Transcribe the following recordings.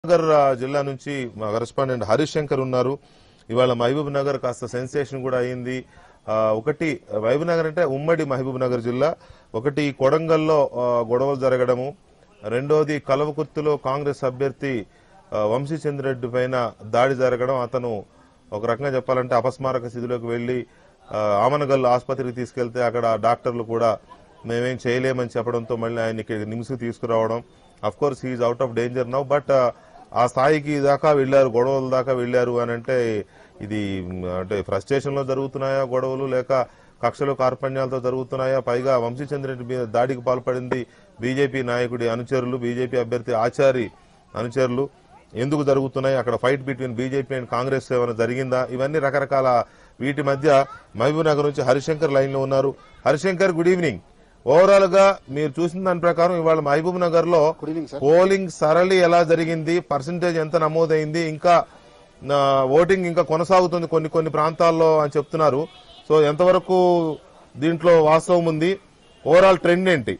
నగర్ ఆ, జిల్లా నుంచి మా కరెస్పాండెంట్ హరీష్ శంకర్ ఉన్నారు ఇవాళ మహబూబ్ నగర్ కాస్త సెన్సేషన్ కూడా అయింది ఆ, ఒకటి మహబూబ్ నగర్ అంటే ఉమ్మడి మహబూబ్ నగర్ జిల్లా ఒకటి కొడంగల్లో ఆ, గొడవలు జరగడము రెండోది కలవకుర్తిలో కాంగ్రెస్ అభ్యర్థి ఆ, వంశీచంద్రెడ్డి పైన దాడి జరగడం అతను ఒక రకంగా చెప్పాలంటే అపస్మారక స్థితిలోకి వెళ్లి ఆ, ఆమనగల్ ఆసుపత్రికి తీసుకెళ్తే అక్కడ డాక్టర్లు కూడా మేమేం చేయలేమని చెప్పడంతో మళ్ళీ ఆయన ఇక్కడ నిమ్స్కి తీసుకురావడం of course he is out of danger now but ఆ స్థాయికి దాకా వెళ్ళారు గొడవల దాకా వెళ్ళారు అని అంటే ఇది మ్, అంటే ఫ్రస్ట్రేషన్ లో జరుగుతున్నాయా గొడవలు లేక కక్షలు కార్పణ్యాలతో జరుగుతున్నాయా పైగా వంశీచంద్రెడ్డి మీద దాడికి పాల్పడింది బీజేపీ నాయకుడి అనుచరులు బీజేపీ అభ్యర్థి ఆచారి అనుచరులు ఎందుకు జరుగుతున్నాయి అక్కడ fight between BJP and Congress ఏమైనా జరిగిందా ఇవన్నీ రకరకాల వీటి మధ్య మహబూబ్ నగర్ నుంచి హరిశంకర్ లైన్ లో ఉన్నారు హరిశంకర్ గుడ్ ఈవినింగ్ ఓవరాల్ గా మీరు చూసిన దాని ప్రకారం ఇవాళ మహబూబ్ నగర్ లో గుడ్ ఈవినింగ్ సార్ పోలింగ్ సరళి ఎలా జరిగింది పర్సంటేజ్ ఎంత నమోదైంది ఇంకా నా ఓటింగ్ ఇంకా కొనసాగుతుంది కొన్ని కొన్ని ప్రాంతాల్లో అని చెప్తున్నారు సో ఎంతవరకు దీంట్లో వాస్తవం ఉంది ఓవరాల్ ట్రెండ్ ఏంటి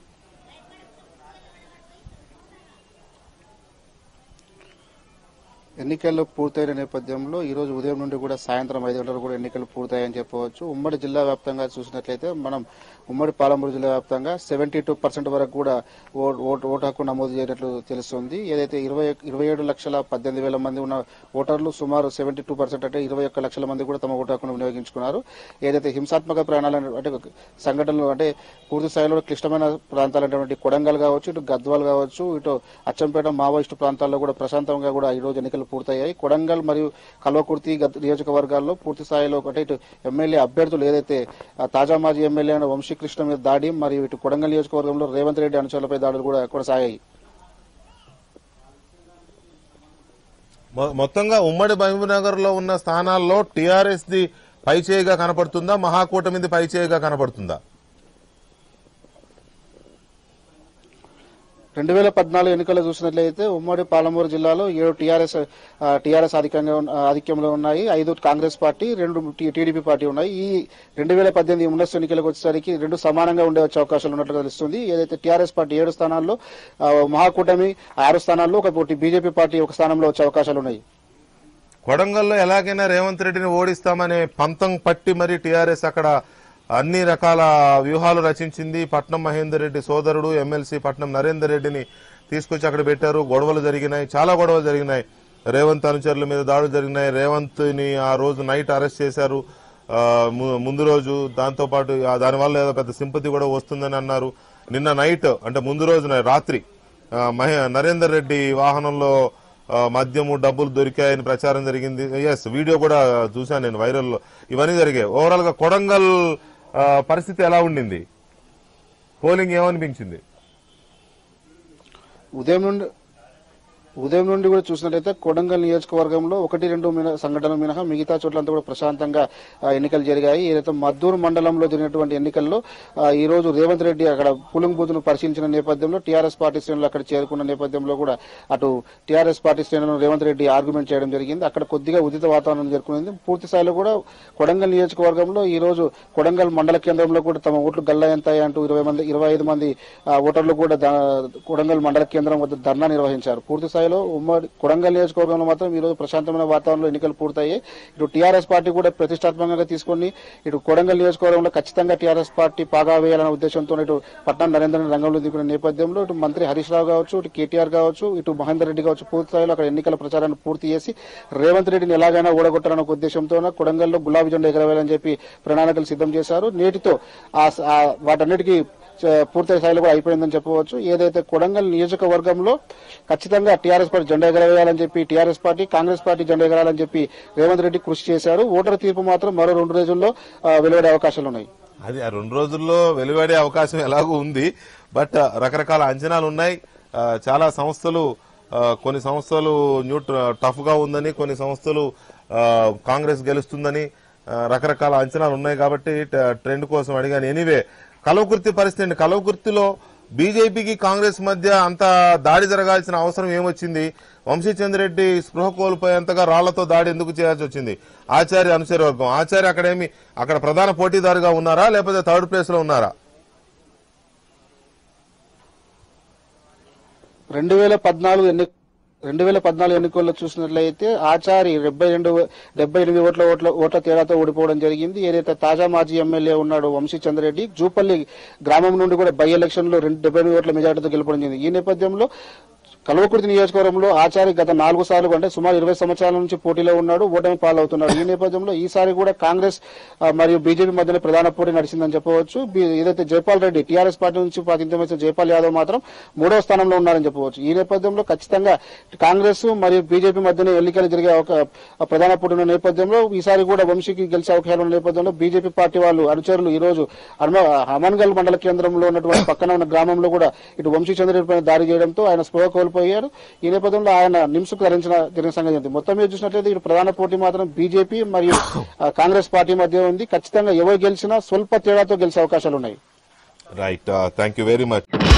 ఎన్నికలు పూర్తయిన నేపథ్యంలో ఈ రోజు ఉదయం నుండి కూడా సాయంత్రం ఐదు గంటలకు కూడా ఎన్నికలు పూర్తయ్యాయని చెప్పవచ్చు ఉమ్మడి జిల్లా వ్యాప్తంగా చూసినట్లయితే మనం ఉమ్మడి పాలమూరు జిల్లా వ్యాప్తంగా సెవెంటీ టూ పర్సెంట్ వరకు కూడా ఓ- ఓటు ఓటు హక్కు నమోదు చేయనట్లు తెలుస్తుంది ఏదైతే ఇరవై ఇరవై ఏడు లక్షల పద్దెనిమిది వేల మంది ఉన్న ఓటర్లు సుమారు సెవెంటీ టూ పర్సెంట్ అంటే ఇరవై ఒక్క లక్షల మంది కూడా తమ ఓటు హక్కును వినియోగించుకున్నారు ఏదైతే హింసాత్మక ప్రాణాలను అంటే సంఘటనలు అంటే పూర్తి స్థాయిలో క్లిష్టమైన ప్రాంతాలైనటువంటి కొడంగల్ కావచ్చు ఇటు గద్వాల్ కావచ్చు ఇటు అచ్చంపేట మావోయిస్టు ప్రాంతాల్లో కూడా ప్రశాంతంగా కూడా ఈ రోజు ఎన్నికలు పూర్తయ్యాయి కొడంగల్ మరియు కల్వకుర్తి గద్ నియోజకవర్గాల్లో పూర్తి స్థాయిలో ఒకటి ఇటు ఎమ్మెల్యే అభ్యర్థులు ఏదైతే ఆ, తాజా మాజీ ఎమ్మెల్యే అయిన వంశీకృష్ణ మీద దాడి మరియు ఇటు కొడంగల్ నియోజకవర్గంలో రేవంత్ రెడ్డి అనుచరులపై దాడులు కూడా కొనసాగాయి మొ- మొత్తంగా ఉమ్మడి మహబూబ్ నగర్ లో ఉన్న స్థానాల్లో టీఆర్ఎస్ ది పైచేయిగా కనపడుతుందా మహాకూటమిది పైచేయిగా కనపడుతుందా రెండు వేల పద్నాలుగు ఎన్నికలు చూసినట్లయితే ఉమ్మడి పాలమూరు జిల్లాలో ఏడు టీఆర్ఎస్ టీఆర్ఎస్ అధికంగా ఉన్న- ఆధిక్యంలో ఉన్నాయి ఐదు కాంగ్రెస్ పార్టీ రెండు టీ- టీడీపీ పార్టీ ఉన్నాయి ఈ రెండు వేల పద్దెనిమిది ముందస్తు ఎన్నికలకు వచ్చేసరికి రెండు సమానంగా ఉండే వచ్చే అవకాశాలు ఉన్నట్లు తెలుస్తుంది ఏదైతే టీఆర్ఎస్ పార్టీ ఏడు స్థానాల్లో ఆ, మహాకూటమి ఆరు స్థానాల్లో ఒక బీజేపీ పార్టీ ఒక స్థానంలో వచ్చే అవకాశాలు ఉన్నాయి కొడంగల్లో ఎలాగైనా రేవంత్ రెడ్డిని ఓడిస్తామనే పంతం పట్టి మరి టీఆర్ఎస్ అక్కడ అన్ని రకాల వ్యూహాలు రచించింది పట్నం మహేందర్ రెడ్డి సోదరుడు ఎమ్మెల్సీ పట్నం నరేందర్ రెడ్డిని తీసుకొచ్చి అక్కడ పెట్టారు గొడవలు జరిగినాయి చాలా గొడవలు జరిగినాయి రేవంత్ అనుచరుల మీద దాడులు జరిగినాయి రేవంత్ ని ఆ రోజు నైట్ అరెస్ట్ చేశారు ఆ, ము- ముందు రోజు దాంతో పాటు ఆ దానివల్ల ఏదో పెద్ద సింపతి కూడా వస్తుందని అన్నారు నిన్న నైట్ అంటే ముందు రోజు నై- రాత్రి ఆ, మహే నరేందర్ రెడ్డి వాహనంలో ఆ, మద్యము డబ్బులు దొరికాయని ప్రచారం జరిగింది ఎస్ వీడియో కూడా చూశాను నేను వైరల్ ఇవన్నీ జరిగాయి ఓవరాల్ గా కొడంగల్ ఆ, పరిస్థితి ఎలా ఉండింది పోలింగ్ ఏమనిపించింది ఉదయం నుండి ఉదయం నుండి కూడా చూసినట్లయితే కొడంగల్ నియోజకవర్గంలో ఒకటి రెండు మిన- సంఘటనలు మినహా మిగతా చోట్లంతా కూడా ప్రశాంతంగా ఆ, ఎన్నికలు జరిగాయి ఏదైతే మద్దూరు మండలంలో జరిగినటువంటి ఎన్నికల్లో ఆ, ఈ రోజు రేవంత్ రెడ్డి అక్కడ పోలింగ్ బూత్ ను పరిశీలించిన నేపథ్యంలో టీఆర్ఎస్ పార్టీ శ్రేణులు అక్కడ చేరుకున్న నేపథ్యంలో కూడా అటు టీఆర్ఎస్ పార్టీ శ్రేణులను రేవంత్ రెడ్డి ఆర్గ్యుమెంట్ చేయడం జరిగింది అక్కడ కొద్దిగా ఉదిత వాతావరణం జరుపుకుంది పూర్తి స్థాయిలో కూడా కొడంగల్ నియోజకవర్గంలో ఈ రోజు కొడంగల్ మండల కేంద్రంలో కూడా తమ ఓట్లు గల్లాయంతాయి అంటూ ఇరవై మంది ఇరవై ఐదు మంది ఆ, ఓటర్లు కూడా దా- కొడంగల్ మండల కేంద్రం వద్ద ధర్నా నిర్వహించారు పూర్తి స్థాయిలో ఉమ్మడి కొడంగల్ నియోజకవర్గంలో మాత్రం ఈ రోజు ప్రశాంతమైన వాతావరణంలో ఎన్నికలు పూర్తయ్యాయి ఇటు టీఆర్ఎస్ పార్టీ కూడా ప్రతిష్టాత్మకంగా తీసుకొని ఇటు కొడంగల్ నియోజకవర్గంలో ఖచ్చితంగా టీఆర్ఎస్ పార్టీ పాగా వేయాలనే ఉద్దేశంతో ఇటు పట్నం నరేంద్ర రంగంలో దిగిన నేపథ్యంలో ఇటు మంత్రి హరీష్ రావు కావచ్చు ఇటు కేటీఆర్ కావచ్చు ఇటు మహేందర్ రెడ్డి కావచ్చు పూర్తి స్థాయిలో అక్కడ ఎన్నికల ప్రచారాన్ని పూర్తి చేసి రేవంత్ రెడ్డిని ఎలాగైనా ఓడగొట్టాలనే ఒక ఉద్దేశంతో కొడంగల్లో గులాబీ జెండా ఎగరవేయాలని చెప్పి ప్రణాళికలు సిద్ధం చేశారు నేటితో ఆ స- ఆ వాటన్నిటికీ చ- పూర్తి స్థాయిలో కూడా అయిపోయిందని చెప్పవచ్చు ఏదైతే కొడంగల్ నియోజకవర్గంలో ఖచ్చితంగా టీఆర్ఎస్ పార్టీ జెండా ఎగరవేయాలని చెప్పి టీఆర్ఎస్ పార్టీ కాంగ్రెస్ పార్టీ జెండా ఎగరాలని చెప్పి రేవంత్ రెడ్డి కృషి చేశారు ఓటర్ తీర్పు మాత్రం మరో రెండు రోజుల్లో ఆ, వెలువడే అవకాశాలు ఉన్నాయి అది ఆ రెండు రోజుల్లో వెలువడే అవకాశం ఎలాగూ ఉంది బట్ రకరకాల అంచనాలు ఉన్నాయి ఆ, చాలా సంస్థలు ఆ, కొన్ని సంస్థలు న్యూట్ర టఫ్ గా ఉందని కొన్ని సంస్థలు ఆ, కాంగ్రెస్ గెలుస్తుందని ఆ, రకరకాల అంచనాలు ఉన్నాయి కాబట్టి ట- ట్రెండ్ కోసం అడిగాను ఎనీవే కలవకుర్తి పరిస్థితి అండి కలవకుర్తిలో బీజేపీకి కాంగ్రెస్ మధ్య అంత దాడి జరగాల్సిన అవసరం ఏమొచ్చింది వంశీచంద్రెడ్డి స్పృహ కోల్పోయేంతగా రాళ్లతో దాడి ఎందుకు చేయాల్సి వచ్చింది ఆచార్య అనుచర వర్గం ఆచార్య అక్కడేమి అక్కడ ప్రధాన పోటీదారుగా ఉన్నారా లేకపోతే థర్డ్ ప్లేస్ లో ఉన్నారా రెండు వేల పద్నాలుగు ఎన్ని రెండు వేల పద్నాలుగు ఎన్నికల్లో చూసినట్లయితే ఆచారి డెబ్బై రెండు డెబ్బై ఎనిమిది ఓట్ల ఓట్ల ఓట్ల తేడాతో ఓడిపోవడం జరిగింది ఏదైతే తాజా మాజీ ఎమ్మెల్యే ఉన్నాడు వంశీ చంద్రెడ్డి జూపల్లి గ్రామం నుండి కూడా బై ఎలక్షన్ లో రెండు డెబ్బై ఎనిమిది ఓట్ల మెజార్టీతో గెలుపడం జరిగింది ఈ నేపథ్యంలో కల్వకుర్తి నియోజకవర్గంలో ఆచారి గత నాలుగు సార్లు అంటే సుమారు ఇరవై సంవత్సరాల నుంచి పోటీలో ఉన్నాడు ఓటమి పాలవుతున్నాడు ఈ నేపథ్యంలో ఈసారి కూడా కాంగ్రెస్ ఆ, మరియు బీజేపీ మధ్యన ప్రధాన పోటీ నడిచిందని చెప్పవచ్చు బి- ఏదైతే జైపాల్ రెడ్డి టీఆర్ఎస్ పార్టీ నుంచి ప్రాతినిధ్యం వహించిన జైపాల్ యాదవ్ మాత్రం మూడో స్థానంలో ఉన్నారని చెప్పవచ్చు ఈ నేపథ్యంలో ఖచ్చితంగా కాంగ్రెస్ మరియు బీజేపీ మధ్యన ఎన్నికలు జరిగే ఒక ప్రధాన పోటీ ఉన్న నేపథ్యంలో ఈసారి కూడా వంశీకి గెలిచే అవకాశాలు ఉన్న నేపథ్యంలో బీజేపీ పార్టీ వాళ్ళు అనుచరులు ఈ రోజు హనుమ- హమన్గల్ మండల కేంద్రంలో ఉన్నటువంటి పక్కన ఉన్న గ్రామంలో కూడా ఇటు వంశీ చంద్రెడ్డి పైన దాడి చేయడంతో ఆయన స్పృహ కోల్పోయారు ఈ నేపథ్యంలో ఆయన నిమ్స్కు ధరించిన జరిగిన సంగతి ఉంది. మొత్తం మీద చూసినట్లయితే ఇటు ప్రధాన పోటీ మాత్రం బీజేపీ మరియు ఆ, కాంగ్రెస్ పార్టీ మధ్య ఉంది ఖచ్చితంగా ఎవరు గెలిచినా స్వల్ప తేడాతో గెలిచే అవకాశాలు ఉన్నాయి right thank you very much